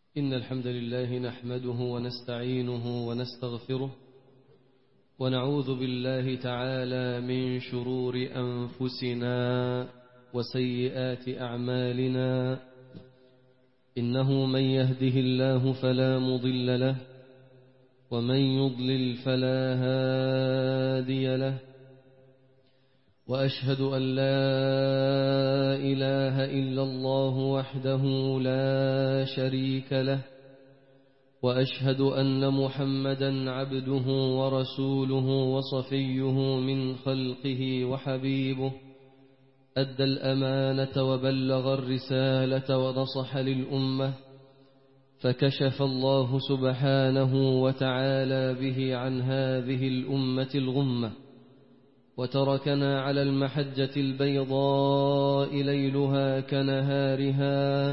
إن الحمد لله نحمده ونستعينه ونستغفره ونعوذ بالله تعالى من شرور أنفسنا وسيئات أعمالنا إنه من يهده الله فلا مضل له ومن يضلل فلا هادي له وأشهد أن لا إله إلا الله وحده لا شريك له وأشهد أن محمدا عبده ورسوله وصفيه من خلقه وحبيبه أدى الأمانة وبلغ الرسالة ونصح للأمة فكشف الله سبحانه وتعالى به عن هذه الأمة الغمة وتركنا على المحجة البيضاء ليلها كنهارها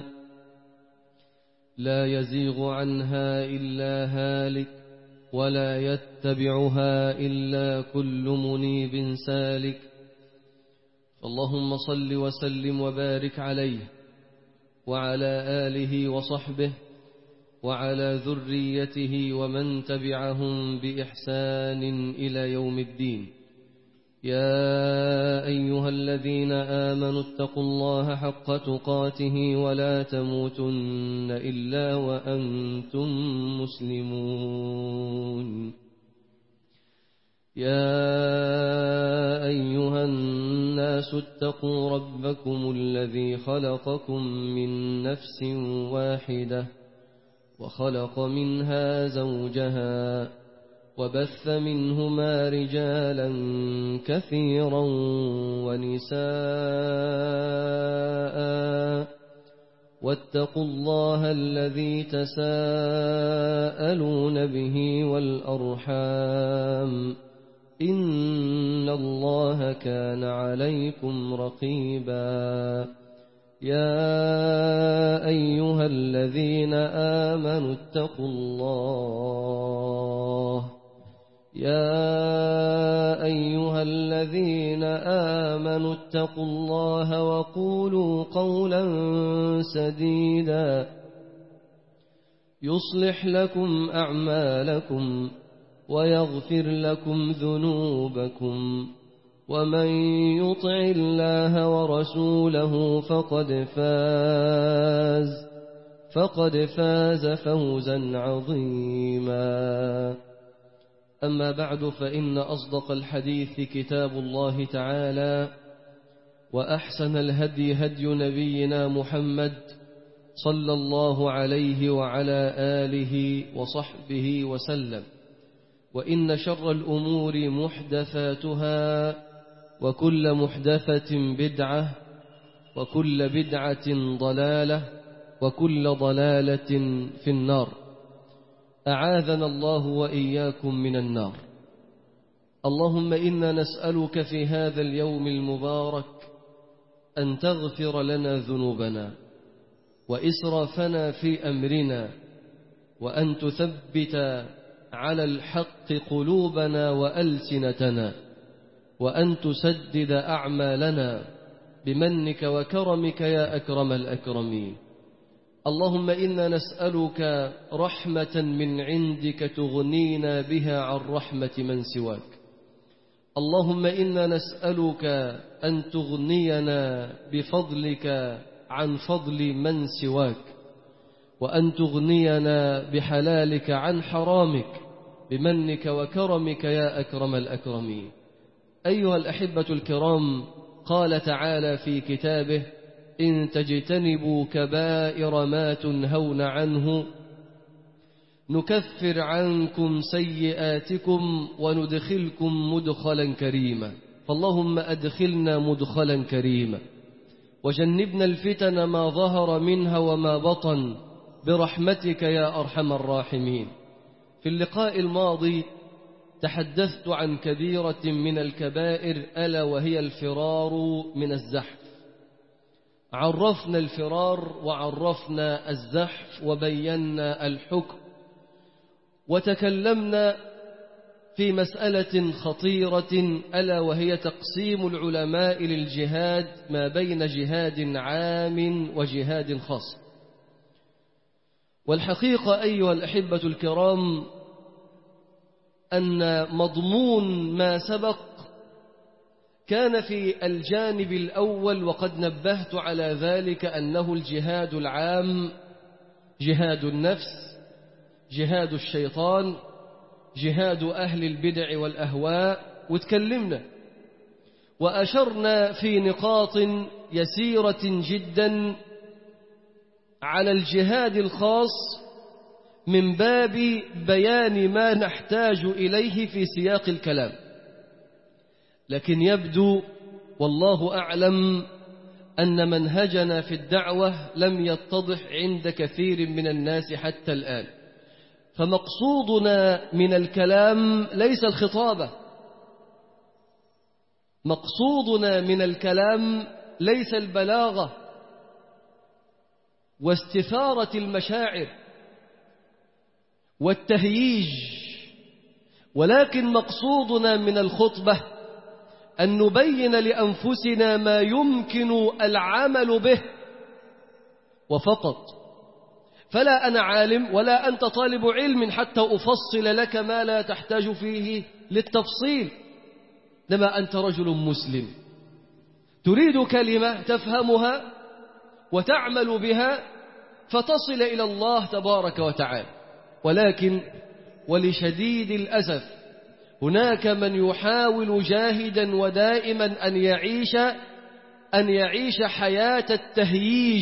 لا يزيغ عنها إلا هالك ولا يتبعها إلا كل منيب سالك اللهم صل وسلم وبارك عليه وعلى آله وصحبه وعلى ذريته ومن تبعهم بإحسان إلى يوم الدين يا أيها الذين آمنوا اتقوا الله حق تقاته ولا تموتن إلا وأنتم مسلمون يا أيها الناس اتقوا ربكم الذي خلقكم من نفس واحدة وخلق منها زوجها وبث منهما رجالا كثيرا ونساء واتقوا الله الذي تساءلون به والأرحام إن الله كان عليكم رقيبا يا أيها الذين آمنوا اتقوا الله يا أيها الذين آمنوا اتقوا الله وقولوا قولا سديدا يصلح لكم أعمالكم ويغفر لكم ذنوبكم ومن يطع الله ورسوله فقد فاز فقد فاز فوزا عظيما أما بعد فإن أصدق الحديث كتاب الله تعالى وأحسن الهدي هدي نبينا محمد صلى الله عليه وعلى آله وصحبه وسلم وإن شر الأمور محدثاتها وكل محدثة بدعة وكل بدعة ضلالة وكل ضلالة في النار أعاذنا الله وإياكم من النار اللهم إنا نسألك في هذا اليوم المبارك أن تغفر لنا ذنوبنا وإسرافنا في أمرنا وأن تثبت على الحق قلوبنا وألسنتنا وأن تسدد أعمالنا بمنك وكرمك يا أكرم الأكرمين اللهم إنا نسألك رحمة من عندك تغنينا بها عن رحمة من سواك اللهم إنا نسألك أن تغنينا بفضلك عن فضل من سواك وأن تغنينا بحلالك عن حرامك بمنك وكرمك يا أكرم الأكرمين أيها الأحبة الكرام قال تعالى في كتابه إن تجتنبوا كبائر ما تنهون عنه نكفر عنكم سيئاتكم وندخلكم مدخلا كريما فاللهم أدخلنا مدخلا كريما وجنبنا الفتن ما ظهر منها وما بطن برحمتك يا أرحم الراحمين في اللقاء الماضي تحدثت عن كبيرة من الكبائر ألا وهي الفرار من الزحف عرفنا الفرار وعرفنا الزحف وبينا الحكم وتكلمنا في مسألة خطيرة ألا وهي تقسيم العلماء للجهاد ما بين جهاد عام وجهاد خاص والحقيقة أيها الأحبة الكرام أن مضمون ما سبق كان في الجانب الأول وقد نبهت على ذلك أنه الجهاد العام جهاد النفس جهاد الشيطان جهاد أهل البدع والأهواء وتكلمنا وأشرنا في نقاط يسيرة جدا على الجهاد الخاص من باب بيان ما نحتاج إليه في سياق الكلام لكن يبدو والله أعلم أن منهجنا في الدعوة لم يتضح عند كثير من الناس حتى الآن فمقصودنا من الكلام ليس الخطابة مقصودنا من الكلام ليس البلاغة واستثارة المشاعر والتهييج ولكن مقصودنا من الخطبة أن نبين لأنفسنا ما يمكن العمل به وفقط فلا أنا عالم ولا أنت طالب علم حتى أفصل لك ما لا تحتاج فيه للتفصيل لما أنت رجل مسلم تريد كلمة تفهمها وتعمل بها فتصل إلى الله تبارك وتعالى ولكن ولشديد الأسف هناك من يحاول جاهدا ودائما أن يعيش أن يعيش حياة التهييج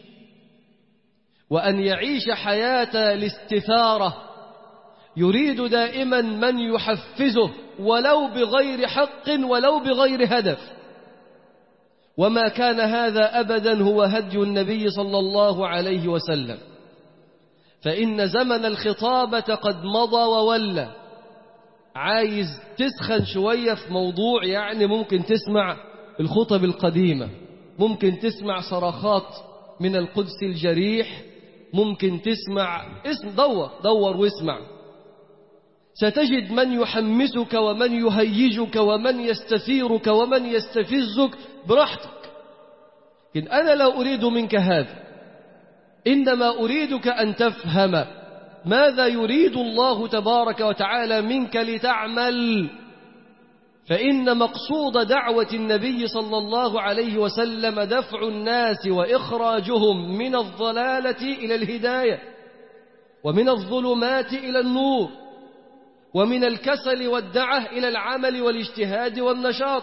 وأن يعيش حياة الاستثارة يريد دائما من يحفزه ولو بغير حق ولو بغير هدف وما كان هذا أبدا هو هدي النبي صلى الله عليه وسلم فإن زمن الخطابة قد مضى وولى عايز تسخن شوية في موضوع يعني ممكن تسمع الخطب القديمة ممكن تسمع صرخات من القدس الجريح ممكن تسمع اسم دور دور واسمع ستجد من يحمسك ومن يهيجك ومن يستثيرك ومن يستفزك براحتك إن أنا لا أريد منك هذا إنما أريدك أن تفهم ماذا يريد الله تبارك وتعالى منك لتعمل فإن مقصود دعوة النبي صلى الله عليه وسلم دفع الناس وإخراجهم من الضلالة إلى الهداية ومن الظلمات إلى النور ومن الكسل والدعة إلى العمل والاجتهاد والنشاط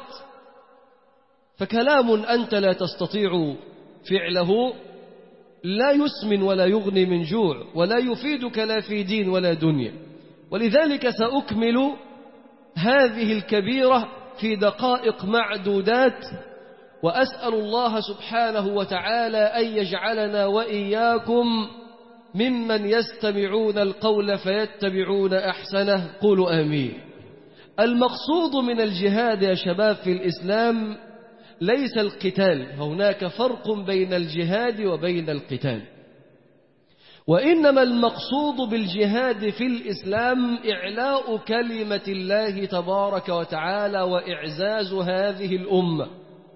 فكلام أنت لا تستطيع فعله لا يسمن ولا يغني من جوع ولا يفيدك لا في دين ولا دنيا ولذلك سأكمل هذه الكبيرة في دقائق معدودات وأسأل الله سبحانه وتعالى أن يجعلنا وإياكم ممن يستمعون القول فيتبعون أحسنه قولوا آمين المقصود من الجهاد يا شباب في الإسلام ليس القتال هناك فرق بين الجهاد وبين القتال وإنما المقصود بالجهاد في الإسلام إعلاء كلمة الله تبارك وتعالى وإعزاز هذه الأمة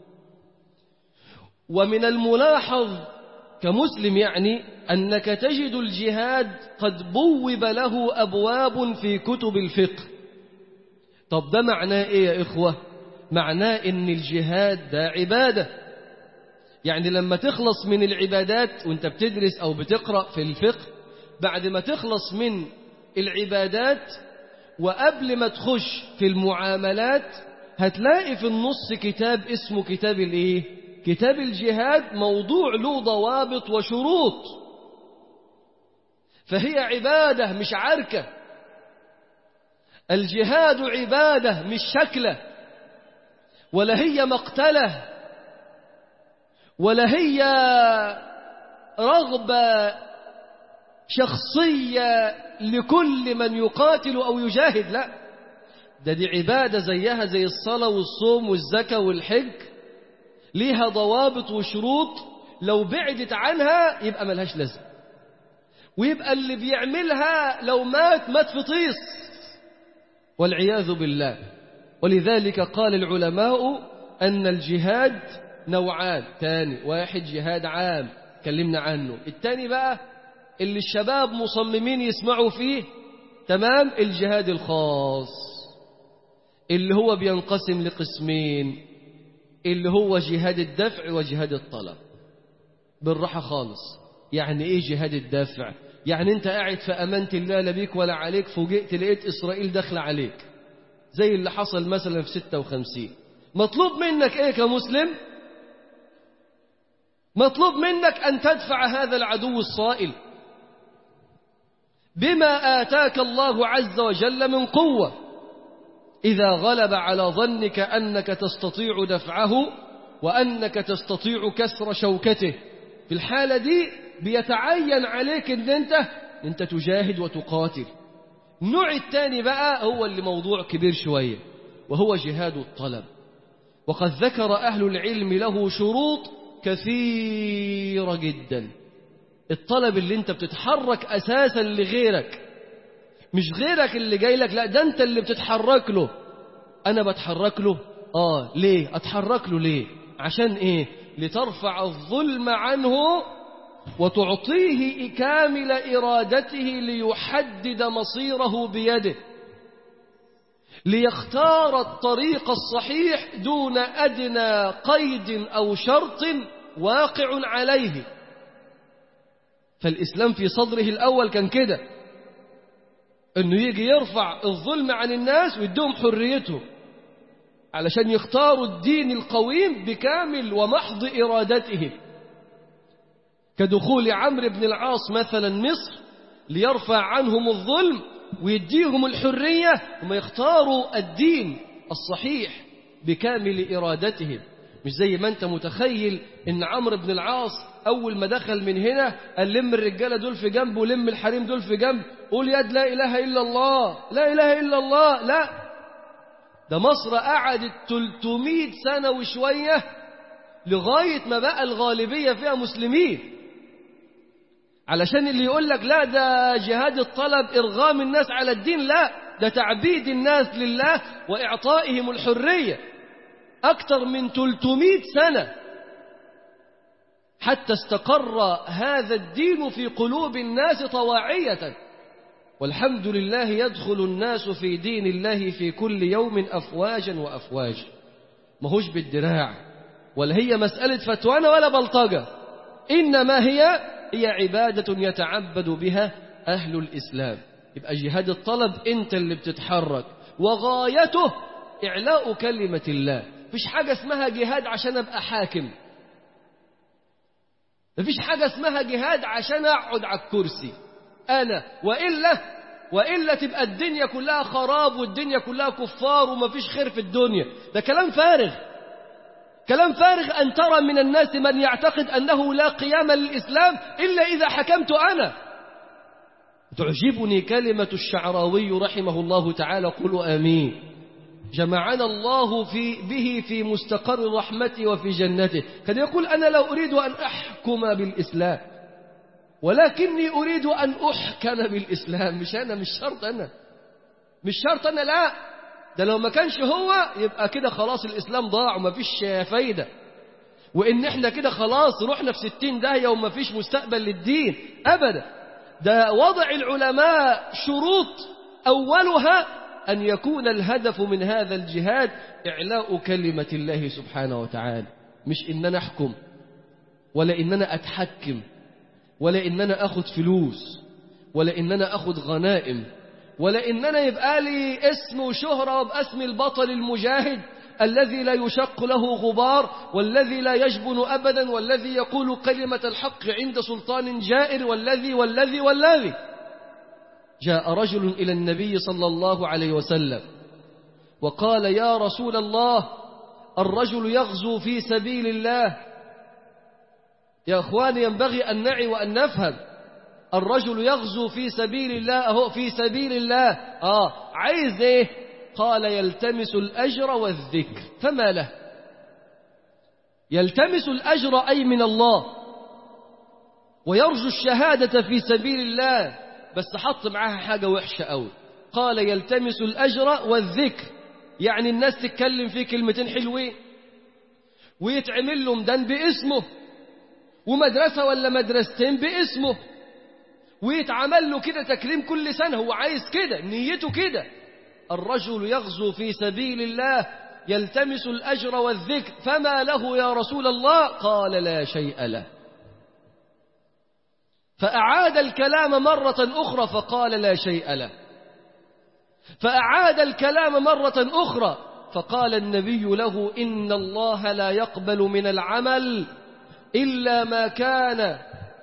ومن الملاحظ كمسلم يعني أنك تجد الجهاد قد بوب له أبواب في كتب الفقه طب ده معناه إيه يا إخوة معناه إن الجهاد ده عبادة يعني لما تخلص من العبادات وانت بتدرس أو بتقرأ في الفقه بعد ما تخلص من العبادات وقبل ما تخش في المعاملات هتلاقي في النص كتاب اسمه كتاب الايه كتاب الجهاد موضوع له ضوابط وشروط فهي عبادة مش عركة الجهاد عبادة مش شكله ولا هي مقتله ولا هي رغبة شخصية لكل من يقاتل أو يجاهد لا ده دي عبادة زيها زي الصلاة والصوم والزكاة والحج ليها ضوابط وشروط لو بعدت عنها يبقى ملهاش لازم ويبقى اللي بيعملها لو مات مات في طيس والعياذ بالله ولذلك قال العلماء أن الجهاد نوعان تاني واحد جهاد عام كلمنا عنه التاني بقى اللي الشباب مصممين يسمعوا فيه تمام الجهاد الخاص اللي هو بينقسم لقسمين اللي هو جهاد الدفع وجهاد الطلب بالراحة خالص يعني ايه جهاد الدفع يعني انت قاعد في امانة الله لا بيك ولا عليك فوجئت لقيت اسرائيل داخله عليك زي اللي حصل مثلا في 56 مطلوب منك ايه كمسلم مطلوب منك ان تدفع هذا العدو الصائل بما آتاك الله عز وجل من قوة إذا غلب على ظنك أنك تستطيع دفعه وأنك تستطيع كسر شوكته في الحالة دي بيتعين عليك أن أنت, أنت تجاهد وتقاتل النوع الثاني بقى هو اللي موضوع كبير شوية وهو جهاد الطلب وقد ذكر أهل العلم له شروط كثيرة جدا الطلب اللي انت بتتحرك أساسا لغيرك مش غيرك اللي جاي لك لا ده انت اللي بتتحرك له أنا بتحرك له آه ليه أتحرك له ليه عشان إيه لترفع الظلم عنه وتعطيه كامل إرادته ليحدد مصيره بيده ليختار الطريق الصحيح دون أدنى قيد أو شرط واقع عليه فالإسلام في صدره الأول كان كده أنه يجي يرفع الظلم عن الناس ويديهم حريتهم علشان يختاروا الدين القويم بكامل ومحض إرادتهم كدخول عمرو بن العاص مثلا مصر ليرفع عنهم الظلم ويديهم الحرية وما يختاروا الدين الصحيح بكامل إرادتهم مش زي ما انت متخيل ان عمرو بن العاص اول ما دخل من هنا قال لم الرجاله دول في جنب ولم الحريم دول في جنب قول يد لا اله الا الله لا اله الا الله لا ده مصر قعدت 300 سنه وشويه لغايه ما بقى الغالبيه فيها مسلمين علشان اللي يقول لك لا ده جهاد الطلب ارغام الناس على الدين لا ده تعبيد الناس لله واعطائهم الحريه أكثر من 300 سنة حتى استقر هذا الدين في قلوب الناس طواعية والحمد لله يدخل الناس في دين الله في كل يوم أفواجا وأفواج ما هوش بالدراع ولا هي مسألة فتوانة ولا بلطجة إنما هي هي عبادة يتعبد بها أهل الإسلام يبقى جهاد الطلب أنت اللي بتتحرك وغايته إعلاء كلمة الله مفيش حاجة اسمها جهاد عشان أبقى حاكم مفيش حاجة اسمها جهاد عشان أقعد على الكرسي أنا وإلا وإلا تبقى الدنيا كلها خراب والدنيا كلها كفار ومفيش خير في الدنيا ده كلام فارغ كلام فارغ أن ترى من الناس من يعتقد أنه لا قيام للإسلام إلا إذا حكمت أنا تعجبني كلمة الشعراوي رحمه الله تعالى قولوا آمين جمعنا الله في به في مستقر رحمته وفي جنته كان يقول أنا لا أريد أن أحكم بالإسلام ولكني أريد أن أحكم بالإسلام مش أنا مش شرط أنا مش شرط أنا لا ده لو ما كانش هو يبقى كده خلاص الإسلام ضاع وما فيش فايدة وإن إحنا كده خلاص رحنا في ستين داهية وما فيش مستقبل للدين أبدا ده وضع العلماء شروط أولها أن يكون الهدف من هذا الجهاد إعلاء كلمة الله سبحانه وتعالى مش إن أنا أحكم ولا إن أنا أتحكم ولا إن أنا أخذ فلوس ولا إن أنا أخذ غنائم ولا إن أنا يبقى لي اسم وشهرة وابقى اسم البطل المجاهد الذي لا يشق له غبار والذي لا يجبن أبدا والذي يقول كلمة الحق عند سلطان جائر والذي والذي والذي جاء رجل إلى النبي صلى الله عليه وسلم وقال يا رسول الله الرجل يغزو في سبيل الله يا أخواني ينبغي أن نعي وأن نفهم الرجل يغزو في سبيل الله أهو في سبيل الله آه عايز إيه قال يلتمس الأجر والذكر فما له يلتمس الأجر أي من الله ويرجو الشهادة في سبيل الله بس حط معاها حاجة وحشة أوي قال يلتمس الأجر والذكر يعني الناس تتكلم فيه كلمتين حلوين ويتعمل له مدن باسمه ومدرسة ولا مدرستين باسمه ويتعمل له كده تكريم كل سنة هو عايز كده نيته كده الرجل يغزو في سبيل الله يلتمس الأجر والذكر فما له يا رسول الله قال لا شيء له فأعاد الكلام مرة أخرى فقال لا شيء له فأعاد الكلام مرة أخرى فقال النبي له إن الله لا يقبل من العمل إلا ما كان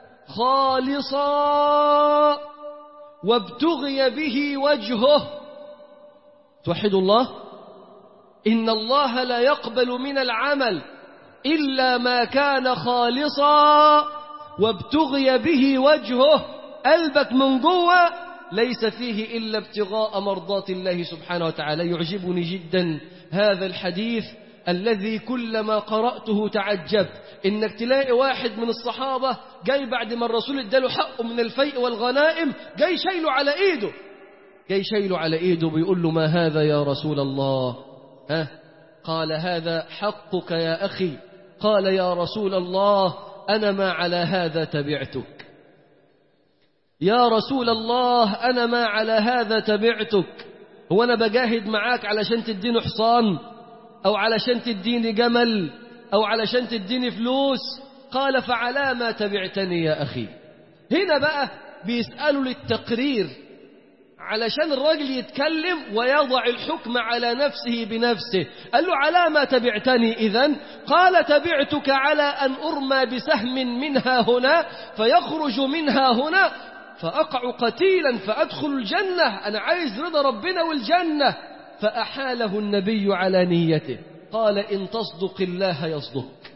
خالصا وابتغي به وجهه توحد الله إن الله لا يقبل من العمل إلا ما كان خالصا وابتغي به وجهه قلبك من جوه ليس فيه إلا ابتغاء مرضات الله سبحانه وتعالى يعجبني جدا هذا الحديث الذي كلما قرأته تعجبت إنك تلاقي واحد من الصحابة جاي بعد ما الرسول اداله حقه من الفيء والغنائم جاي شايله على إيده جاي شايله على إيده بيقول له ما هذا يا رسول الله ها قال هذا حقك يا أخي قال يا رسول الله أنا ما على هذا تبعتك يا رسول الله أنا ما على هذا تبعتك هو أنا بجاهد معاك علشان تديني حصان أو علشان تديني جمل أو علشان تديني فلوس قال فعلى ما تبعتني يا أخي هنا بقى بيسألوا للتقرير علشان الراجل يتكلم ويضع الحكم على نفسه بنفسه قال له على ما تبعتني إذن قال تبعتك على أن أرمى بسهم منها هنا فيخرج منها هنا فأقع قتيلا فأدخل الجنة أنا عايز رضا ربنا والجنة فأحاله النبي على نيته قال إن تصدق الله يصدق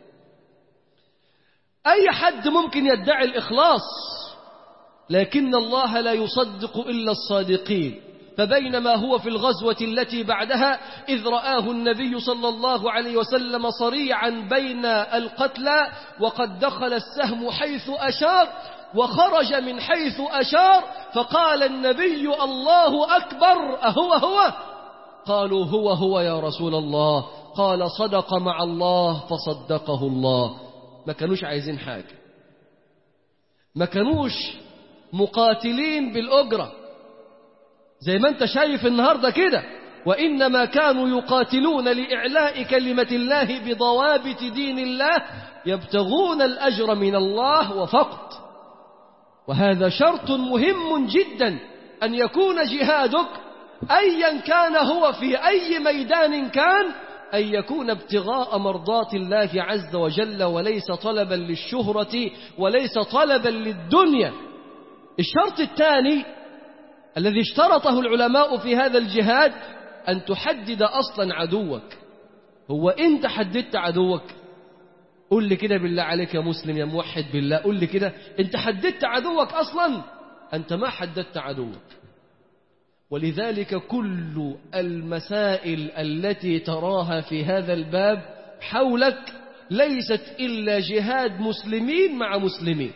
أي حد ممكن يدعي الإخلاص لكن الله لا يصدق إلا الصادقين فبينما هو في الغزوة التي بعدها إذ رآه النبي صلى الله عليه وسلم صريعا بين القتلى وقد دخل السهم حيث أشار وخرج من حيث أشار فقال النبي الله أكبر أهو هو قالوا هو هو يا رسول الله قال صدق مع الله فصدقه الله ما كانوش عايزين حاجة ما كانوش مقاتلين بالأجرة زي ما انت شايف النهاردة كده وإنما كانوا يقاتلون لإعلاء كلمة الله بضوابط دين الله يبتغون الأجر من الله وفقط وهذا شرط مهم جدا أن يكون جهادك أيا كان هو في أي ميدان كان أن يكون ابتغاء مرضات الله عز وجل وليس طلبا للشهرة وليس طلبا للدنيا الشرط الثاني الذي اشترطه العلماء في هذا الجهاد أن تحدد أصلا عدوك هو أنت حددت عدوك قل لي كده بالله عليك يا مسلم يا موحد بالله قل لي كده أنت حددت عدوك أصلا أنت ما حددت عدوك ولذلك كل المسائل التي تراها في هذا الباب حولك ليست إلا جهاد مسلمين مع مسلمين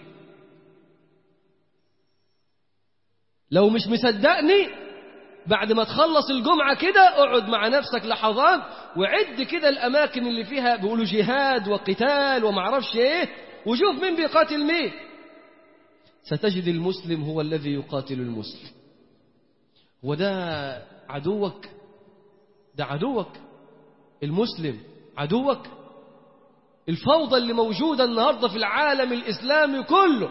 لو مش مصدقني بعد ما تخلص الجمعة كده اقعد مع نفسك لحظات وعد كده الأماكن اللي فيها بيقولوا جهاد وقتال ومعرفش ايه وشوف مين بيقاتل مين ستجد المسلم هو الذي يقاتل المسلم وده عدوك ده عدوك المسلم عدوك الفوضى اللي موجودة النهاردة في العالم الإسلامي كله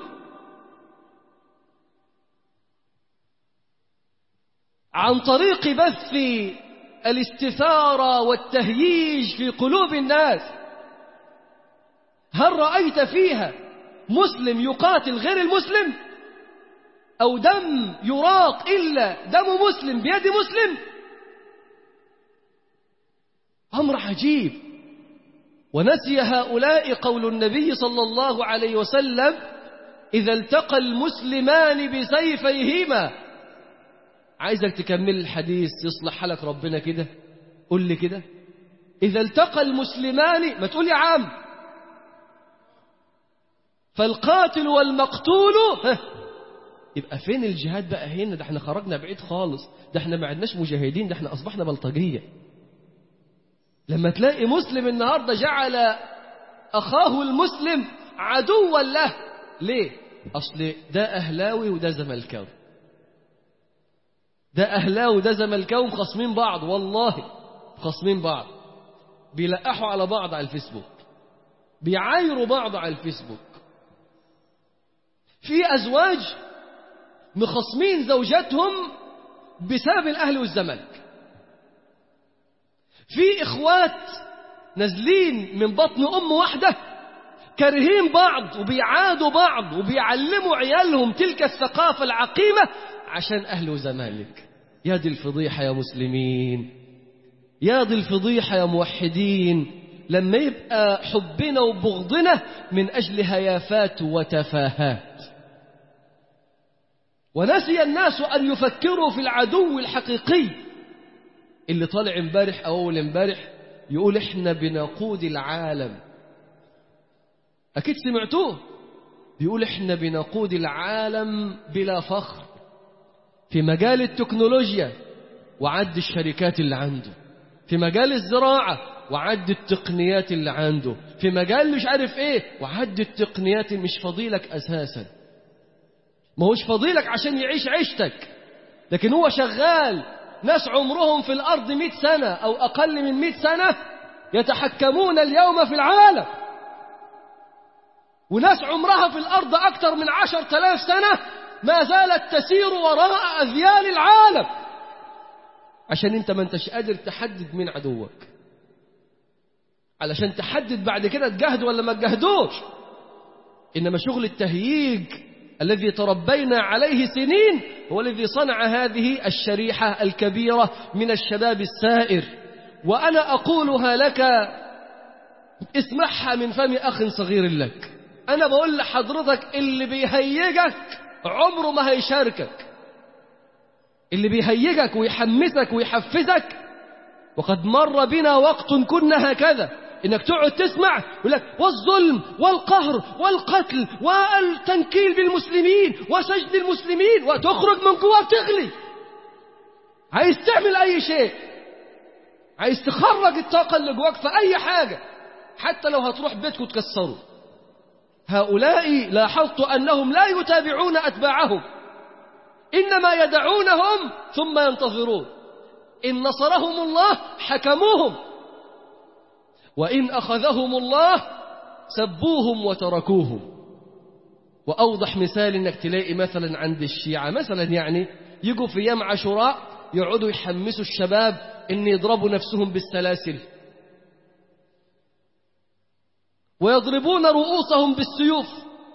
عن طريق بث الاستثارة والتهييج في قلوب الناس هل رأيت فيها مسلم يقاتل غير المسلم أو دم يراق إلا دم مسلم بيد مسلم أمر عجيب ونسي هؤلاء قول النبي صلى الله عليه وسلم إذا التقى المسلمان بسيفيهما عايزك تكمل الحديث يصلح حالك ربنا كده قل لي كده إذا التقى المسلمان ما تقول يا عم فالقاتل والمقتول يبقى فين الجهاد بقى هنا ده احنا خرجنا بعيد خالص ده احنا ما عدناش مجاهدين ده احنا أصبحنا بلطجية لما تلاقي مسلم النهاردة جعل أخاه المسلم عدوا له ليه أصل ده أهلاوي وده زملكاوي ده أهلاوي وده زملكاوي مخصمين بعض والله مخصمين بعض بيلقحوا على بعض على الفيسبوك بيعايروا بعض على الفيسبوك في أزواج مخصمين زوجاتهم بسبب الأهل والزمالك في إخوات نازلين من بطن أم واحدة كارهين بعض وبيعادوا بعض وبيعلموا عيالهم تلك الثقافة العقيمة عشان أهل وزمالك يا دي الفضيحة يا مسلمين يا دي الفضيحة يا موحدين لما يبقى حبنا وبغضنا من أجل هيافات وتفاهات ونسي الناس أن يفكروا في العدو الحقيقي اللي طالع امبارح أو أول امبارح يقول إحنا بنقود العالم أكيد سمعتوه بيقول إحنا بنقود العالم بلا فخر في مجال التكنولوجيا وعد الشركات اللي عنده في مجال الزراعة وعد التقنيات اللي عنده في مجال مش عارف ايه وعد التقنيات اللي مش فضيلك اساسا ما هوش فضيلك عشان يعيش عيشتك لكن هو شغال ناس عمرهم في الأرض مئة سنة أو أقل من مئة سنة يتحكمون اليوم في العالم وناس عمرها في الأرض أكثر من عشر تلاف سنة ما زالت تسير وراء أذيال العالم عشان انت ما انتش قادر تحدد من عدوك علشان تحدد بعد كده تجاهد ولا ما تجاهدوش إنما شغل التهييج الذي تربينا عليه سنين هو الذي صنع هذه الشريحة الكبيرة من الشباب السائر وأنا أقولها لك اسمعها من فم أخ صغير لك أنا بقول لحضرتك اللي بيهيجك عمره ما هيشاركك اللي بيهيجك ويحمسك ويحفزك وقد مر بنا وقت كنا هكذا انك تقعد تسمع يقول لك والظلم والقهر والقتل والتنكيل بالمسلمين وسجد المسلمين وتخرج من جواك تغلي عايز تعمل اي شيء عايز تخرج الطاقه اللي جواك في اي حاجه حتى لو هتروح بيتك وتكسره هؤلاء لاحظت انهم لا يتابعون اتباعهم انما يدعونهم ثم ينتظرون ان نصرهم الله حكموهم وإن أخذهم الله سبوهم وتركوهم وأوضح مثال إنك تلاقي مثلا عند الشيعة مثلا يعني يجوا في يوم عاشوراء يقعدوا يحمسوا الشباب إن يضربوا نفسهم بالسلاسل ويضربون رؤوسهم بالسيوف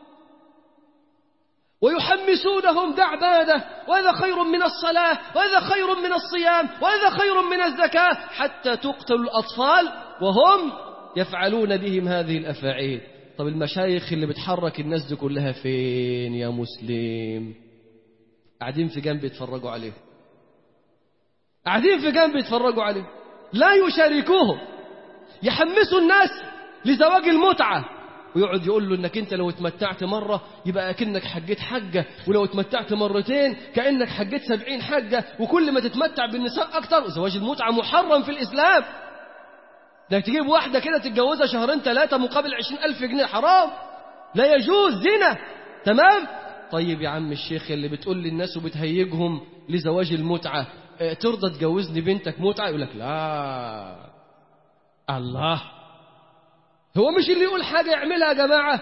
ويحمسونهم دعبادة وهذا خير من الصلاة وهذا خير من الصيام وهذا خير من الزكاة حتى تقتل الأطفال وهم يفعلون بهم هذه الأفاعيل طب المشايخ اللي بتحرك الناس دي كلها فين يا مسلم قاعدين في جنب يتفرجوا عليهم قاعدين في جنب يتفرجوا عليهم لا يشاركوهم يحمسوا الناس لزواج المتعة ويقعد يقول له انك انت لو اتمتعت مرة يبقى اكنك حجيت حجة ولو اتمتعت مرتين كأنك حجيت سبعين حجة وكل ما تتمتع بالنساء اكتر زواج المتعة محرم في الاسلام انك تجيب واحدة كده تتجوزها شهرين ثلاثة مقابل عشرين ألف جنيه حرام لا يجوز زنا تمام طيب يا عم الشيخ اللي بتقول للناس وبتهيجهم لزواج المتعة اه ترضى تجوزني بنتك متعة يقول لك لا الله هو مش اللي يقول حاجة يعملها يا جماعة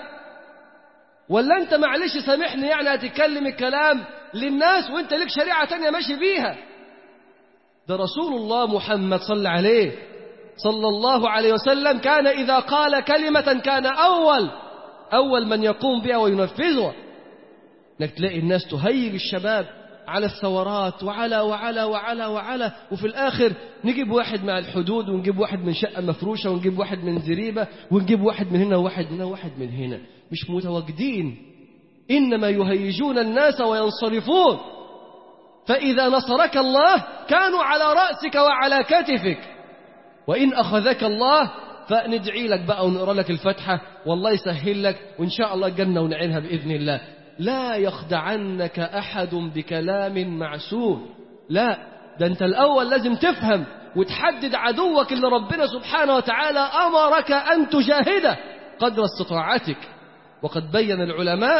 ولا انت معلش سامحني يعني هتتكلم الكلام للناس وانت لك شريعة تانية ماشي بيها ده رسول الله محمد صلى عليه صلى الله عليه وسلم كان إذا قال كلمة كان أول أول من يقوم بها وينفذها انك تلاقي الناس تهيج الشباب على الثورات وعلى وعلى وعلى وعلى وفي الآخر نجيب واحد مع الحدود ونجيب واحد من شقة مفروشة ونجيب واحد من زريبة ونجيب واحد من هنا وواحد من هنا وواحد من هنا مش متواجدين إنما يهيجون الناس وينصرفون فإذا نصرك الله كانوا على رأسك وعلى كتفك وإن أخذك الله فندعي لك بقى ونقرأ لك الفتحة والله يسهل لك وإن شاء الله الجنة ونعينها بإذن الله لا يخدعنك أحد بكلام معسول لا ده أنت الأول لازم تفهم وتحدد عدوك اللي ربنا سبحانه وتعالى أمرك أن تجاهده قدر استطاعتك وقد بين العلماء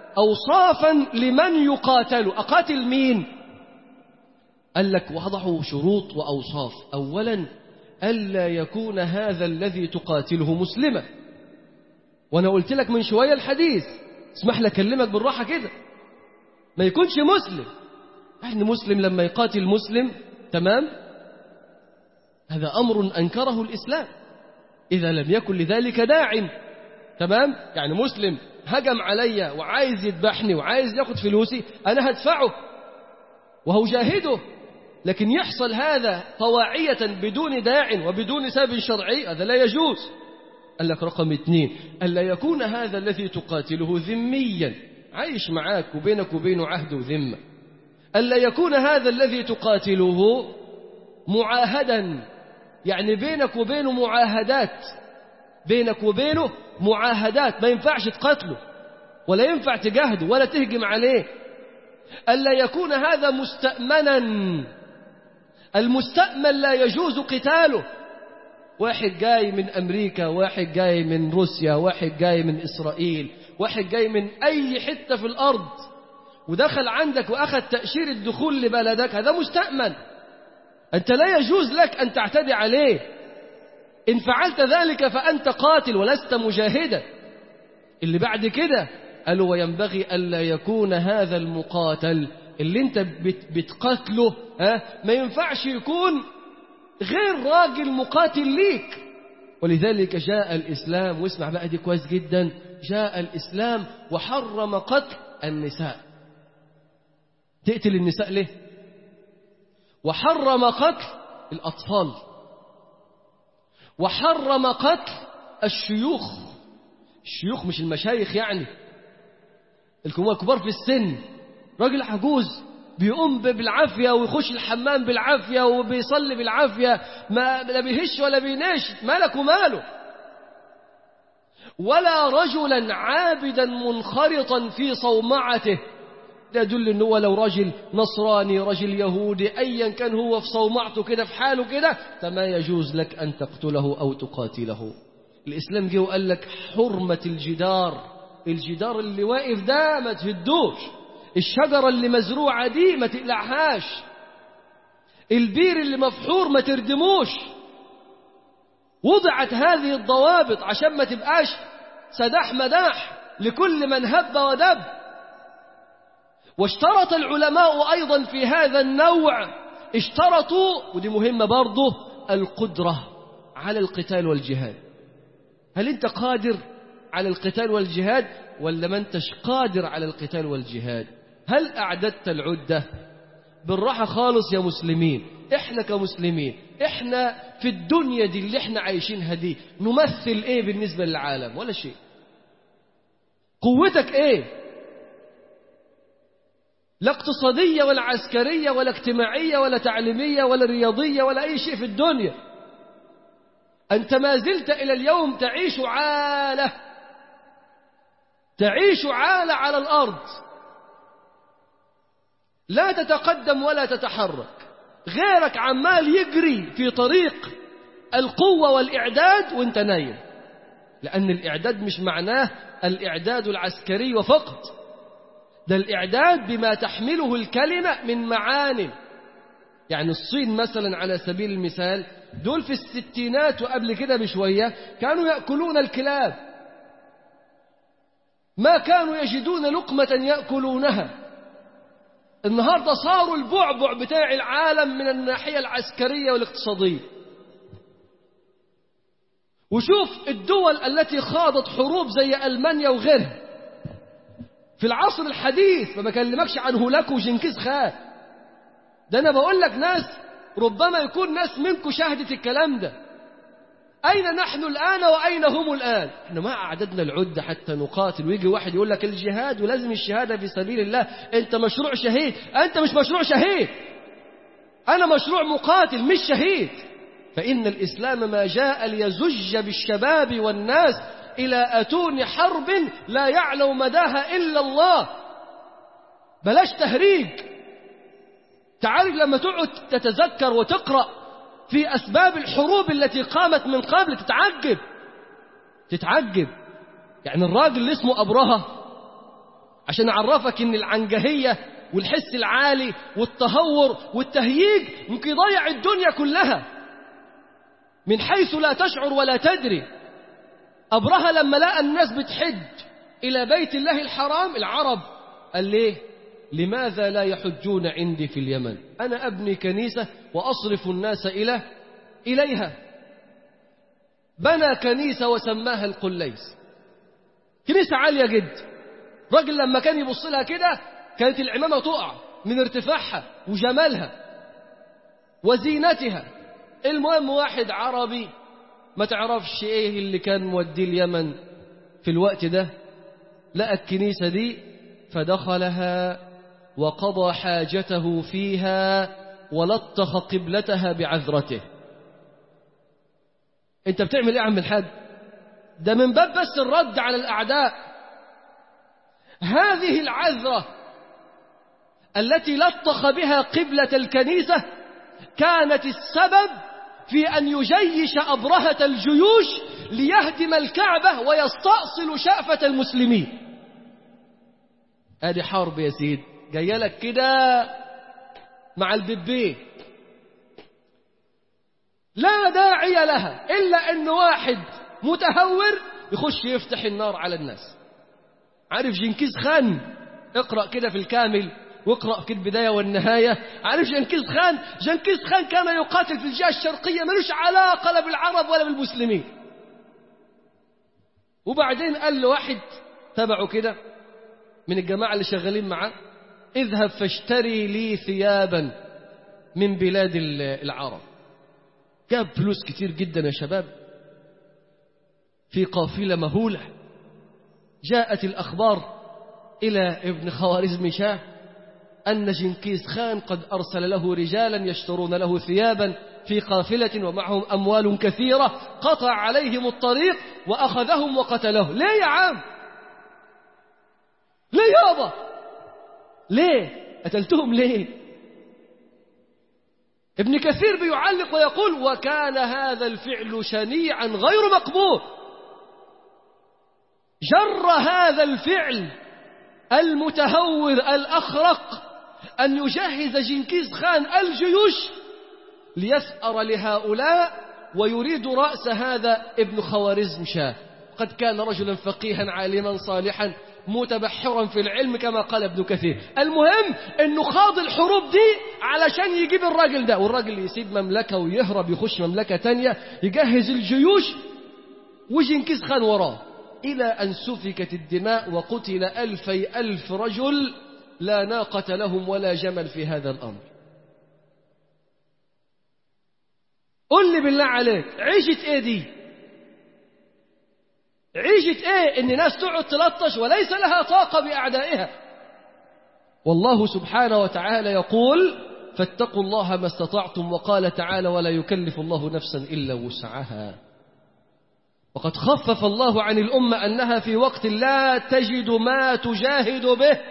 أوصافا لمن يقاتل أقاتل مين قال لك وضعوا شروط وأوصاف أولا ألا يكون هذا الذي تقاتله مسلما وأنا قلت لك من شوية الحديث اسمح لي أكلمك بالراحة كده ما يكونش مسلم احنا مسلم لما يقاتل مسلم تمام هذا أمر أنكره الإسلام إذا لم يكن لذلك داع تمام يعني مسلم هجم عليا وعايز يذبحني وعايز ياخد فلوسي أنا هدفعه وهو جاهده لكن يحصل هذا طواعية بدون داع وبدون سبب شرعي هذا لا يجوز قال لك رقم اثنين ألا يكون هذا الذي تقاتله ذميا عايش معاك وبينك وبينه عهد وذمة ألا يكون هذا الذي تقاتله معاهدا يعني بينك وبينه معاهدات بينك وبينه معاهدات ما ينفعش تقتله ولا ينفع تجاهده ولا تهجم عليه ألا يكون هذا مستأمنا المستأمن لا يجوز قتاله واحد جاي من أمريكا واحد جاي من روسيا واحد جاي من إسرائيل واحد جاي من أي حتة في الأرض ودخل عندك وأخذ تأشير الدخول لبلدك هذا مستأمن أنت لا يجوز لك أن تعتدي عليه إن فعلت ذلك فأنت قاتل ولست مجاهدا اللي بعد كده قالوا وينبغي ألا يكون هذا المقاتل اللي انت بتقاتله ها ما ينفعش يكون غير راجل مقاتل ليك ولذلك جاء الإسلام واسمع بقى دي كويس جدا جاء الإسلام وحرم قتل النساء تقتل النساء ليه وحرم قتل الأطفال وحرم قتل الشيوخ الشيوخ مش المشايخ يعني الكبار في السن راجل عجوز بيقوم بالعافية ويخش الحمام بالعافية وبيصلي بالعافية ما لا بيهش ولا بيناش مالك وماله ولا رجلا عابدا منخرطا في صومعته ده يدل ان هو لو رجل نصراني رجل يهودي ايا كان هو في صومعته كده في حاله كده فما يجوز لك ان تقتله او تقاتله الاسلام جه وقال لك حرمه الجدار الجدار اللي واقف ده ما تهدوش الشجرة اللي مزروعة دي ما تقلعهاش البير اللي مفحور ما تردموش وضعت هذه الضوابط عشان ما تبقاش سداح مداح لكل من هب ودب واشترط العلماء أيضا في هذا النوع اشترطوا ودي مهمة برضه القدرة على القتال والجهاد هل انت قادر على القتال والجهاد ولا ما انتش قادر على القتال والجهاد هل أعددت العدة بالراحة خالص يا مسلمين احنا كمسلمين احنا في الدنيا دي اللي احنا عايشينها دي نمثل ايه بالنسبة للعالم ولا شيء قوتك ايه لا اقتصادية ولا عسكرية ولا اجتماعية ولا تعليمية ولا رياضية ولا أي شيء في الدنيا أنت ما زلت إلى اليوم تعيش عالة تعيش عالة على الأرض لا تتقدم ولا تتحرك غيرك عمال يجري في طريق القوة والإعداد وانت نايم لأن الإعداد مش معناه الإعداد العسكري وفقط ده الإعداد بما تحمله الكلمة من معان يعني الصين مثلا على سبيل المثال دول في الستينات وقبل كده بشوية كانوا يأكلون الكلاب ما كانوا يجدون لقمة يأكلونها النهاردة صاروا البعبع بتاع العالم من الناحية العسكرية والاقتصادية وشوف الدول التي خاضت حروب زي ألمانيا وغيرها في العصر الحديث ما بكلمكش عن هولاكو وجنكيز خان ده أنا بقول لك ناس ربما يكون ناس منكم شاهدت الكلام ده أين نحن الآن وأين هم الآن احنا ما أعددنا العدة حتى نقاتل ويجي واحد يقول لك الجهاد ولازم الشهادة في سبيل الله أنت مشروع شهيد أنت مش مشروع شهيد أنا مشروع مقاتل مش شهيد فإن الإسلام ما جاء ليزج بالشباب والناس إلى أتون حرب لا يعلم مداها إلا الله بلاش تهريج تعرف لما تقعد تتذكر وتقرأ في أسباب الحروب التي قامت من قبل تتعجب تتعجب يعني الراجل اللي اسمه أبرهة عشان أعرفك إن العنجهية والحس العالي والتهور والتهييج ممكن يضيع الدنيا كلها من حيث لا تشعر ولا تدري أبرهة لما لقى الناس بتحج إلى بيت الله الحرام العرب قال ليه لماذا لا يحجون عندي في اليمن أنا أبني كنيسة وأصرف الناس إلى إليها بنى كنيسة وسماها القليس كنيسة عالية جدا راجل لما كان يبص لها كده كانت العمامة تقع من ارتفاعها وجمالها وزينتها المهم واحد عربي ما تعرفش ايه اللي كان موديه اليمن في الوقت ده لقى الكنيسة دي فدخلها وقضى حاجته فيها ولطخ قبلتها بعذرته انت بتعمل ايه يا عم الحاج ده من باب بس الرد على الاعداء هذه العذرة التي لطخ بها قبلة الكنيسة كانت السبب في أن يجيش أبرهة الجيوش ليهدم الكعبة ويستأصل شأفة المسلمين ادي حرب يا سيد جايه لك كده مع البيبي لا داعي لها الا ان واحد متهور يخش يفتح النار على الناس عارف جنكيز خان اقرا كده في الكامل واقرا في البدايه والنهايه عارف جنكيز خان جنكيز خان كان يقاتل في الجهه الشرقيه ملوش علاقه لا بالعرب ولا بالمسلمين وبعدين قال له واحد تبعه كده من الجماعة اللي شغالين معاه اذهب فاشتري لي ثيابا من بلاد العرب جاب فلوس كتير جدا يا شباب في قافلة مهولة جاءت الأخبار إلى ابن خوارزم شاه أن جنكيز خان قد أرسل له رجالا يشترون له ثيابا في قافلة ومعهم أموال كثيرة قطع عليهم الطريق وأخذهم وقتله ليه يا عام ليه يابا ليه قتلتهم ليه ابن كثير بيعلق ويقول وكان هذا الفعل شنيعا غير مقبول جر هذا الفعل المتهور الأخرق أن يجهز جنكيز خان الجيوش ليثأر لهؤلاء ويريد رأس هذا ابن خوارزم شاه قد كان رجلا فقيها عالما صالحا متبحرا في العلم كما قال ابن كثير المهم انه خاض الحروب دي علشان يجيب الراجل ده والراجل يسيب مملكة ويهرب يخش مملكة تانية يجهز الجيوش وجنكيز خان وراه إلى أن سفكت الدماء وقتل ألفي ألف رجل لا ناقة لهم ولا جمل في هذا الأمر قل لي بالله عليك عيشة ايه دي عيشة ايه ان ناس تقعد تلطش وليس لها طاقة بأعدائها والله سبحانه وتعالى يقول فاتقوا الله ما استطعتم وقال تعالى ولا يكلف الله نفسا إلا وسعها وقد خفف الله عن الأمة أنها في وقت لا تجد ما تجاهد به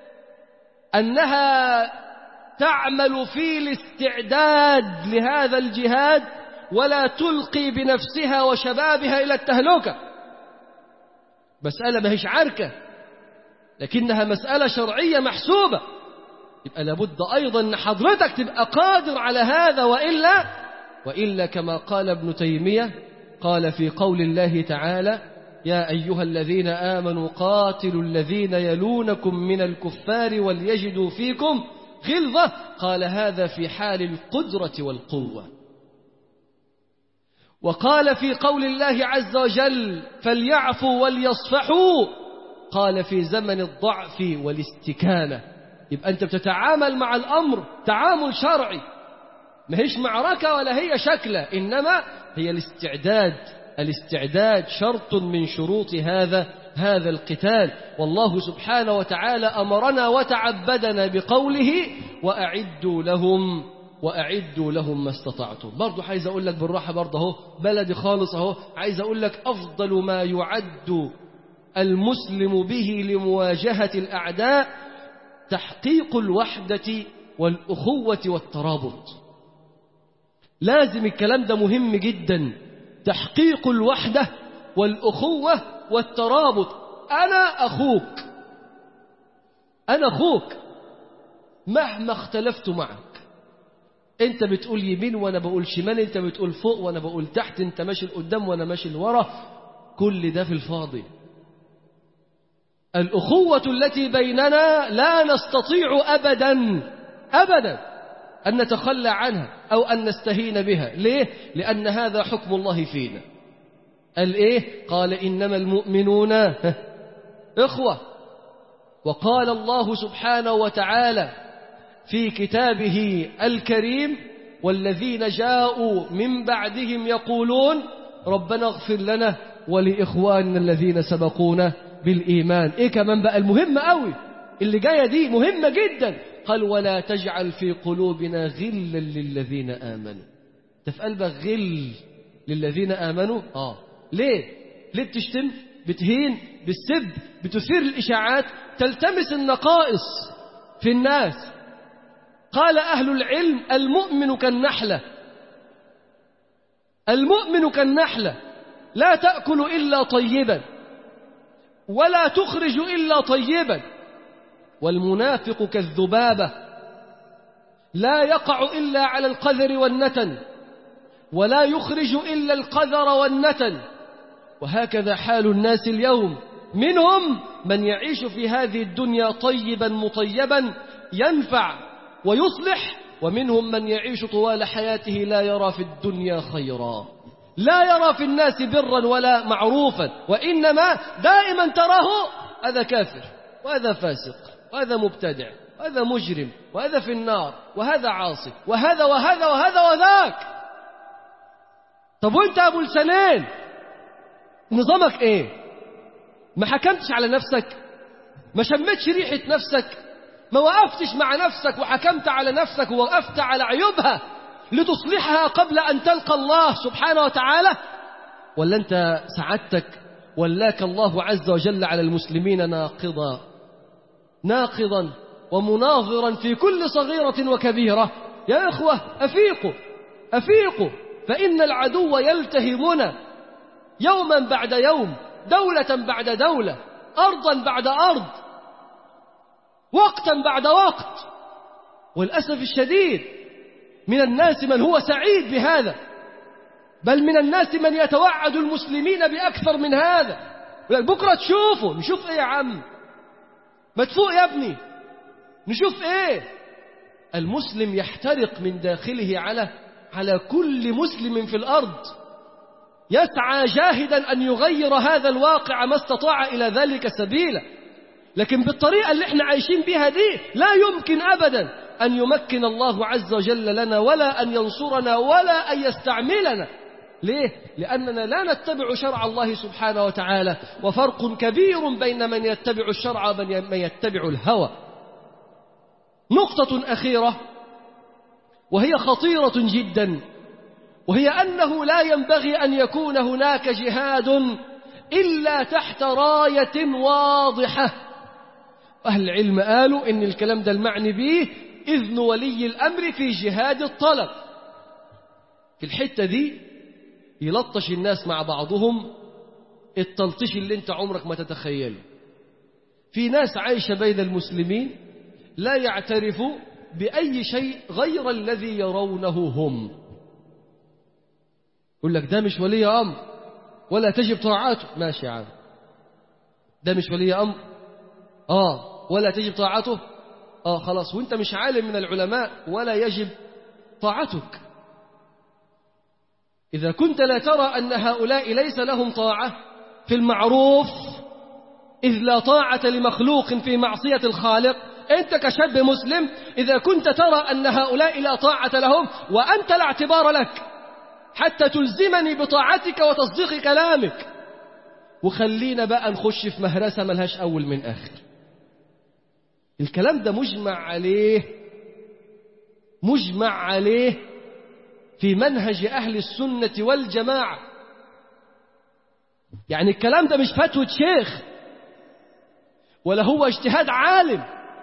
أنها تعمل في الاستعداد لهذا الجهاد ولا تلقي بنفسها وشبابها إلى التهلكة مسألة ما هيش عركة لكنها مسألة شرعية محسوبة يبقى لابد أيضا أن حضرتك تبقى قادر على هذا وإلا وإلا كما قال ابن تيمية قال في قول الله تعالى يا أيها الذين آمنوا قاتلوا الذين يلونكم من الكفار وليجدوا فيكم غلظة قال هذا في حال القدرة والقوة وقال في قول الله عز وجل فليعفوا وليصفحوا قال في زمن الضعف والاستكانة يبقى أنت بتتعامل مع الأمر تعامل شرعي ما هيش معركة ولا هي شكلة إنما هي الاستعداد الاستعداد شرط من شروط هذا هذا القتال والله سبحانه وتعالى أمرنا وتعبدنا بقوله وأعدوا لهم وأعدوا لهم ما استطعتم برضو عايز أقول لك بالراحة برضه اهو بلدي خالص اهو عايز أقول لك أفضل ما يعد المسلم به لمواجهة الأعداء تحقيق الوحدة والأخوة والترابط لازم الكلام ده مهم جدا تحقيق الوحدة والأخوة والترابط أنا أخوك أنا أخوك مهما اختلفت معك انت بتقول يمين وانا بقول شمال انت بتقول فوق وانا بقول تحت انت ماشي لقدام وانا ماشي لورا كل ده في الفاضي الأخوة التي بيننا لا نستطيع أبدا أبدا أن نتخلى عنها أو أن نستهين بها ليه؟ لأن هذا حكم الله فينا قال إيه؟ قال إنما المؤمنون إخوة وقال الله سبحانه وتعالى في كتابه الكريم والذين جاءوا من بعدهم يقولون ربنا اغفر لنا ولإخواننا الذين سبقونا بالإيمان إيه كمان بقى المهم قوي اللي جاية دي مهمة جدا قال ولا تجعل في قلوبنا غلا للذين آمنوا انت في قلبك غل للذين آمنوا آه ليه ليه بتشتم بتهين بالسب بتثير الإشاعات تلتمس النقائص في الناس قال أهل العلم المؤمن كالنحلة المؤمن كالنحلة لا تأكل إلا طيبا ولا تخرج إلا طيبا والمنافق كالذبابة لا يقع إلا على القذر والنتن ولا يخرج إلا القذر والنتن وهكذا حال الناس اليوم منهم من يعيش في هذه الدنيا طيبا مطيبا ينفع ويصلح ومنهم من يعيش طوال حياته لا يرى في الدنيا خيرا لا يرى في الناس برا ولا معروفا وإنما دائما تراه هذا كافر وهذا فاسق وهذا مبتدع وهذا مجرم وهذا في النار وهذا عاصي وهذا وهذا وهذا وذاك طب وانت ابو لسانين نظامك ايه ما حكمتش على نفسك ما شمتش ريحة نفسك ما وقفتش مع نفسك وحكمت على نفسك ووقفت على عيوبها لتصلحها قبل أن تلقى الله سبحانه وتعالى ولا أنت سعادتك ولاك الله عز وجل على المسلمين ناقضا ناقضا ومناظرا في كل صغيرة وكبيرة يا إخوة أفيقوا أفيقوا فإن العدو يلتهمنا يوما بعد يوم دولة بعد دولة أرضا بعد أرض وقتا بعد وقت والأسف الشديد من الناس من هو سعيد بهذا بل من الناس من يتوعد المسلمين بأكثر من هذا بكرة تشوفوا نشوف ايه يا عم ما تفوق يا ابني نشوف ايه المسلم يحترق من داخله على على كل مسلم في الأرض يسعى جاهدا أن يغير هذا الواقع ما استطاع إلى ذلك سبيلا لكن بالطريقة اللي احنا عايشين بها دي لا يمكن أبدا أن يمكن الله عز وجل لنا ولا أن ينصرنا ولا أن يستعملنا ليه؟ لأننا لا نتبع شرع الله سبحانه وتعالى وفرق كبير بين من يتبع الشرع ومن يتبع الهوى نقطة أخيرة وهي خطيرة جدا وهي أنه لا ينبغي أن يكون هناك جهاد إلا تحت راية واضحة أهل العلم قالوا إن الكلام ده المعني به إذن ولي الأمر في جهاد الطلب في الحتة دي يلطش الناس مع بعضهم التلطيش اللي انت عمرك ما تتخيله في ناس عايشة بين المسلمين لا يعترفوا بأي شيء غير الذي يرونه هم يقول لك ده مش ولي أمر ولا تجب طاعته ماشي يا عم ده مش ولي أمر آه ولا تجب طاعته آه خلاص وانت مش عالم من العلماء ولا يجب طاعتك إذا كنت لا ترى أن هؤلاء ليس لهم طاعة في المعروف إذ لا طاعة لمخلوق في معصية الخالق أنت كشاب مسلم إذا كنت ترى أن هؤلاء لا طاعة لهم وأنت لا اعتبار لك حتى تلزمني بطاعتك وتصديق كلامك وخلينا بقى نخش في مهرسة ملهاش أول من آخر الكلام ده مجمع عليه مجمع عليه في منهج أهل السنة والجماعة يعني الكلام ده مش فتوى شيخ ولا هو اجتهاد عالم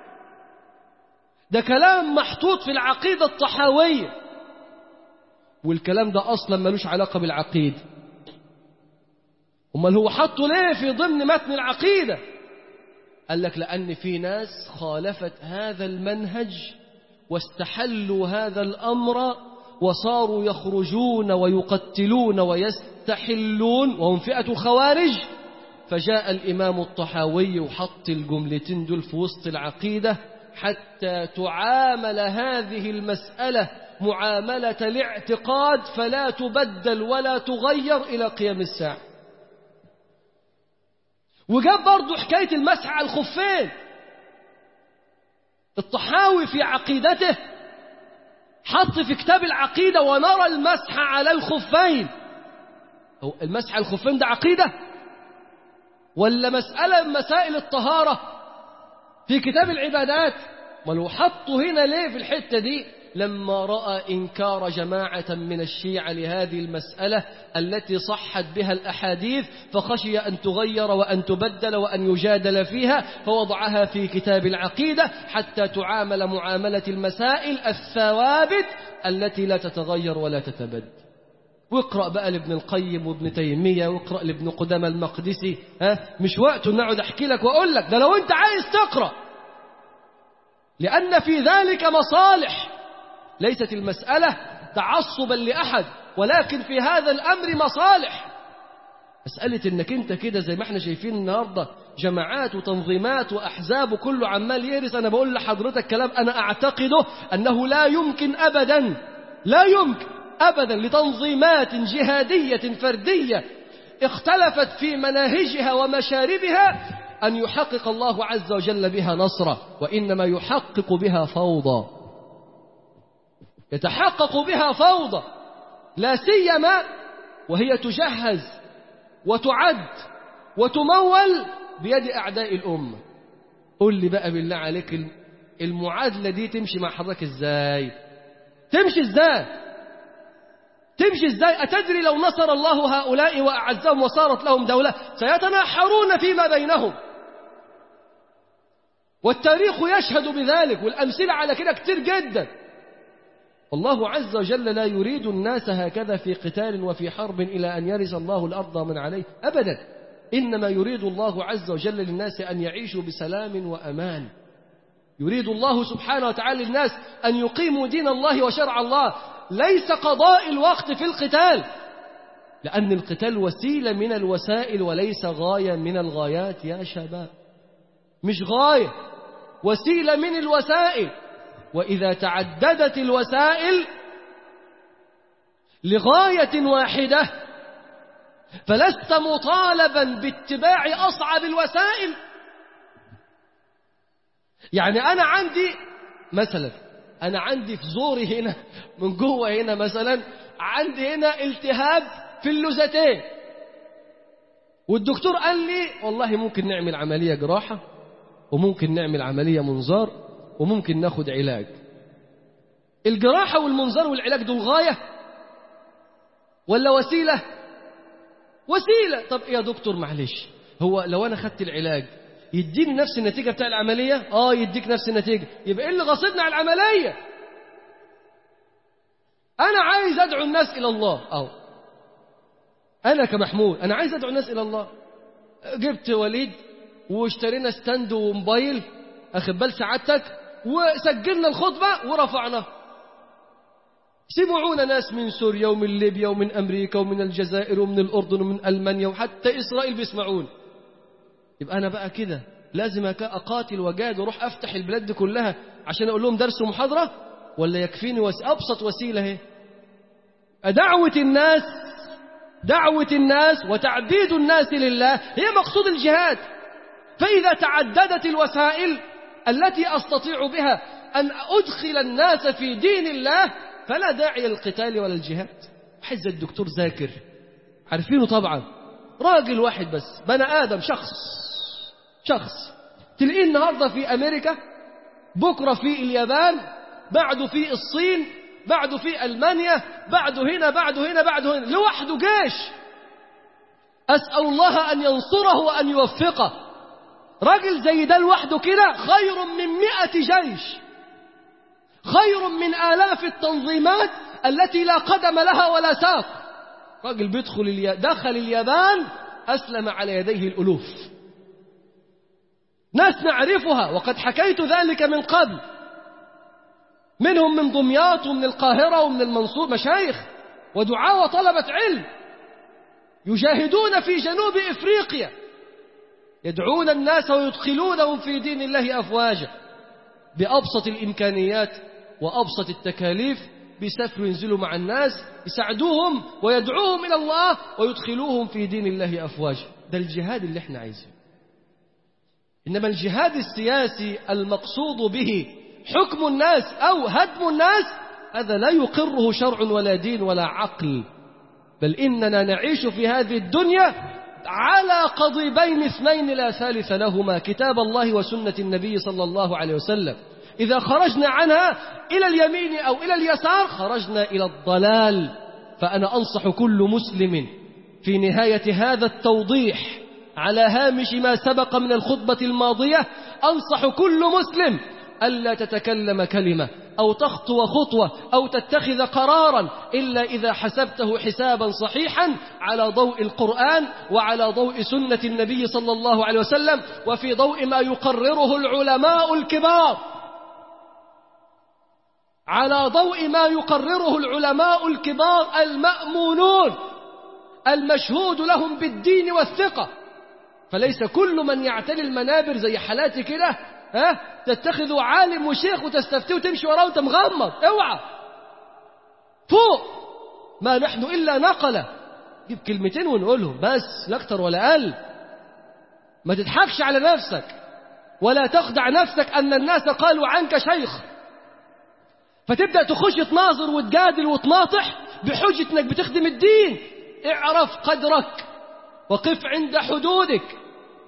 ده كلام محطوط في العقيدة الطحاوية والكلام ده أصلا ملوش علاقة بالعقيدة أمال هو حطه ليه في ضمن متن العقيدة قال لك لأن في ناس خالفت هذا المنهج واستحلوا هذا الأمر وصاروا يخرجون ويقتلون ويستحلون وهم فئة خوارج فجاء الإمام الطحاوي وحط الجملتين دول في وسط العقيدة حتى تعامل هذه المسألة معاملة الاعتقاد فلا تبدل ولا تغير إلى قيام الساعة وجاب برضو حكاية المسح على الخفين الطحاوي في عقيدته حط في كتاب العقيدة ونرى المسح على الخفين هو المسح على الخفين ده عقيدة ولا مسألة من مسائل الطهارة في كتاب العبادات ولو حطوا هنا ليه في الحتة دي لما رأى إنكار جماعة من الشيعة لهذه المسألة التي صحت بها الأحاديث فخشي أن تغير وأن تبدل وأن يجادل فيها فوضعها في كتاب العقيدة حتى تعامل معاملة المسائل الثوابت التي لا تتغير ولا تتبدل واقرأ بقى لابن القيم وابن تيمية واقرأ لابن قدامى المقدسي ها مش وقت نقعد أحكي لك وأقول لك ده لو أنت عايز تقرأ لأن في ذلك مصالح ليست المسألة تعصبا لأحد ولكن في هذا الأمر مصالح مسألة انك انت كده زي ما احنا شايفين النهاردة جماعات وتنظيمات وأحزاب وكله عمال يرس أنا بقول لحضرتك كلام أنا أعتقده أنه لا يمكن أبدا لا يمكن أبدا لتنظيمات جهادية فردية اختلفت في مناهجها ومشاربها أن يحقق الله عز وجل بها نصرا وإنما يحقق بها فوضى يتحقق بها فوضى لا سيما وهي تجهز وتعد وتمول بيد أعداء الأمة قل لي بقى بالله عليك المعادلة دي تمشي مع حضرتك ازاي تمشي ازاي تمشي ازاي أتدري لو نصر الله هؤلاء وأعزهم وصارت لهم دولة سيتناحرون فيما بينهم والتاريخ يشهد بذلك والأمثلة على كده كتير جدا الله عز وجل لا يريد الناس هكذا في قتال وفي حرب إلى أن يرث الله الأرض من عليه أبدا إنما يريد الله عز وجل للناس أن يعيشوا بسلام وأمان يريد الله سبحانه وتعالى للناس أن يقيموا دين الله وشرع الله ليس قضاء الوقت في القتال لأن القتال وسيلة من الوسائل وليس غاية من الغايات يا شباب مش غاية وسيلة من الوسائل وإذا تعددت الوسائل لغاية واحدة فلست مطالبا باتباع أصعب الوسائل يعني أنا عندي مثلا أنا عندي في زوري هنا من جوه هنا مثلا عندي هنا التهاب في اللوزتين والدكتور قال لي والله ممكن نعمل عملية جراحة وممكن نعمل عملية منظار وممكن ناخد علاج الجراحة والمنظار والعلاج دول غاية ولا وسيلة وسيلة طب يا دكتور معلش هو لو أنا خدت العلاج يديني نفس النتيجة بتاع العملية آه يديك نفس النتيجة يبقى إيه اللي غصبنا على العملية أنا عايز أدعو الناس إلى الله أو أنا كمحمود أنا عايز أدعو الناس إلى الله جبت وليد واشترينا ستاند وموبايل أخد بال سعادتك وسجلنا الخطبة ورفعناها سمعونا ناس من سوريا ومن ليبيا ومن أمريكا ومن الجزائر ومن الأردن ومن ألمانيا وحتى إسرائيل بيسمعون يبقى أنا بقى كده لازم أقاتل وجاد وأروح أفتح البلاد دي كلها عشان أقول لهم درس ومحاضرة ولا يكفيني وس... أبسط وسيلة هي دعوة الناس دعوة الناس وتعبيد الناس لله هي مقصود الجهاد فإذا تعددت الوسائل التي أستطيع بها أن أدخل الناس في دين الله فلا داعي للقتال ولا الجهاد حز الدكتور ذاكر عارفينه طبعا راجل واحد بس بني آدم شخص شخص تلاقيه النهاردة في أمريكا بكرة في اليابان بعده في الصين بعده في ألمانيا بعده هنا بعده هنا بعده هنا لوحده جيش أسأل الله أن ينصره وأن يوفقه راجل زي ده لوحده كده خير من مئة جيش خير من آلاف التنظيمات التي لا قدم لها ولا ساق راجل بيدخل الي... دخل اليابان أسلم على يديه الألوف ناس نعرفها وقد حكيت ذلك من قبل منهم من دمياط ومن القاهرة ومن المنصور مشايخ ودعاء وطلبة علم يجاهدون في جنوب إفريقيا يدعون الناس ويدخلونهم في دين الله أفواجا بأبسط الإمكانيات وأبسط التكاليف بيسافروا ينزلوا مع الناس يساعدوهم ويدعوهم إلى الله ويدخلوهم في دين الله أفواجا ده الجهاد اللي احنا عايزينه إنما الجهاد السياسي المقصود به حكم الناس أو هدم الناس هذا لا يقره شرع ولا دين ولا عقل بل إننا نعيش في هذه الدنيا على قضيبين اثنين لا ثالث لهما كتاب الله وسنة النبي صلى الله عليه وسلم إذا خرجنا عنها إلى اليمين أو إلى اليسار خرجنا إلى الضلال فأنا أنصح كل مسلم في نهاية هذا التوضيح على هامش ما سبق من الخطبة الماضية أنصح كل مسلم ألا تتكلم كلمة أو تخطو خطوة أو تتخذ قرارا إلا إذا حسبته حسابا صحيحا على ضوء القرآن وعلى ضوء سنة النبي صلى الله عليه وسلم وفي ضوء ما يقرره العلماء الكبار على ضوء ما يقرره العلماء الكبار المأمونون المشهود لهم بالدين والثقة فليس كل من يعتلي المنابر زي حالاتي كده ها تتخذوا عالم وشيخ وتستفتيه وتمشي وراه وانت مغمض اوعى فوق ما نحن الا نقله جيب كلمتين ونقولهم بس لا اكتر ولا اقل ما تضحكش على نفسك ولا تخدع نفسك ان الناس قالوا عنك شيخ فتبدا تخش تناظر وتجادل وتناطح بحجه انك بتخدم الدين اعرف قدرك وقف عند حدودك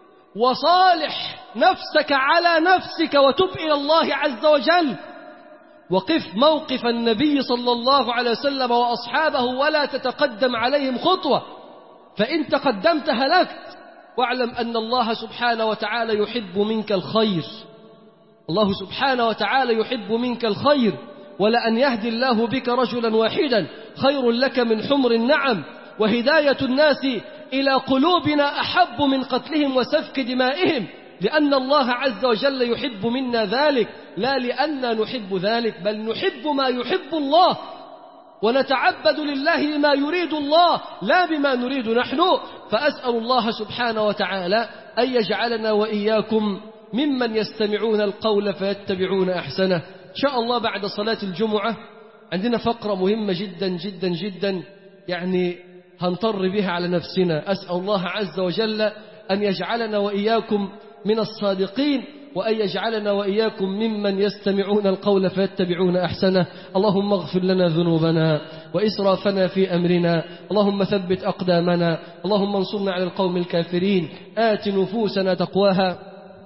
وصالح نفسك على نفسك وتب إلى الله عز وجل وقف موقف النبي صلى الله عليه وسلم وأصحابه ولا تتقدم عليهم خطوة فإن تقدمت هلكت واعلم أن الله سبحانه وتعالى يحب منك الخير الله سبحانه وتعالى يحب منك الخير ولأن يهدي الله بك رجلا واحدا خير لك من حمر النعم وهداية الناس إلى قلوبنا أحب من قتلهم وسفك دمائهم لأن الله عز وجل يحب منا ذلك لا لأننا نحب ذلك بل نحب ما يحب الله ونتعبد لله بما يريد الله لا بما نريد نحن فأسأل الله سبحانه وتعالى أن يجعلنا وإياكم ممن يستمعون القول فيتبعون أحسنه إن شاء الله بعد صلاة الجمعة عندنا فقرة مهمة جدا جدا جدا يعني هنطر بها على نفسنا أسأل الله عز وجل أن يجعلنا وإياكم من الصادقين وأن يجعلنا وإياكم ممن يستمعون القول فيتبعون أحسنه اللهم اغفر لنا ذنوبنا وإسرافنا في أمرنا اللهم ثبت أقدامنا اللهم انصرنا على القوم الكافرين آت نفوسنا تقواها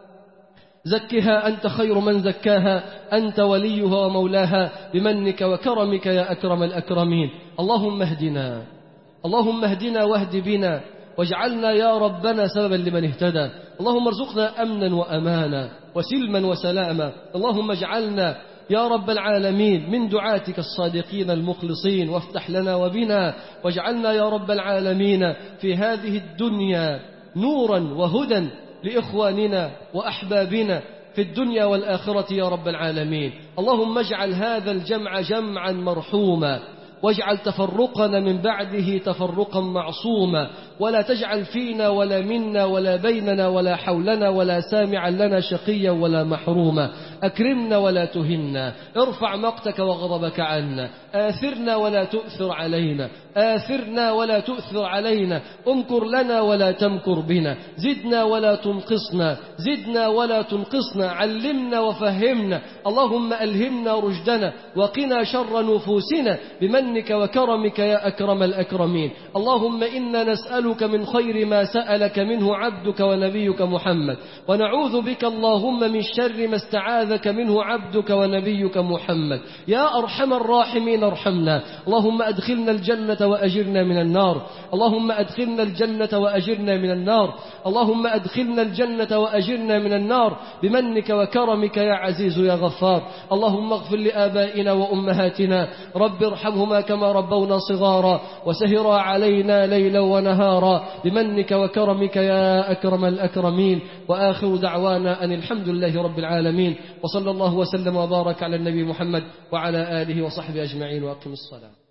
زكها أنت خير من زكاها أنت وليها ومولاها بمنك وكرمك يا أكرم الأكرمين اللهم اهدنا اللهم اهدنا واهد بنا واجعلنا يا ربنا سببا لمن اهتدى اللهم ارزقنا أمنا وأمانا وسلما وسلاما اللهم اجعلنا يا رب العالمين من دعاتك الصادقين المخلصين وافتح لنا وبنا واجعلنا يا رب العالمين في هذه الدنيا نورا وهدى لإخواننا وأحبابنا في الدنيا والآخرة يا رب العالمين اللهم اجعل هذا الجمع جمعا مرحوما واجعل تفرقنا من بعده تفرقا معصوما ولا تجعل فينا ولا منا ولا بيننا ولا حولنا ولا سامعا لنا شقيا ولا محروما أكرمنا ولا تهنا ارفع مقتك وغضبك عنا آثرنا ولا تؤثر علينا آثرنا ولا تؤثر علينا امكر لنا ولا تمكر بنا زدنا ولا تنقصنا زدنا ولا تنقصنا علمنا وفهمنا اللهم ألهمنا رشدنا وقنا شر نفوسنا بمنك وكرمك يا أكرم الأكرمين اللهم إنا نسألك من خير ما سألك منه عبدك ونبيك محمد ونعوذ بك اللهم من شر ما استعاذك منه عبدك ونبيك محمد يا أرحم الراحمين ارحمنا اللهم أدخلنا الجنة الجنة وأجرنا من النار اللهم أدخلنا الجنة وأجرنا من النار اللهم أدخلنا الجنة وأجرنا من النار بمنك وكرمك يا عزيز يا غفار اللهم اغفر لآبائنا وأمهاتنا رب ارحمهما كما ربونا صغارا وسهرا علينا ليلا ونهارا بمنك وكرمك يا أكرم الأكرمين وآخر دعوانا أن الحمد لله رب العالمين وصلى الله وسلم وبارك على النبي محمد وعلى آله وصحبه أجمعين وأقم الصلاة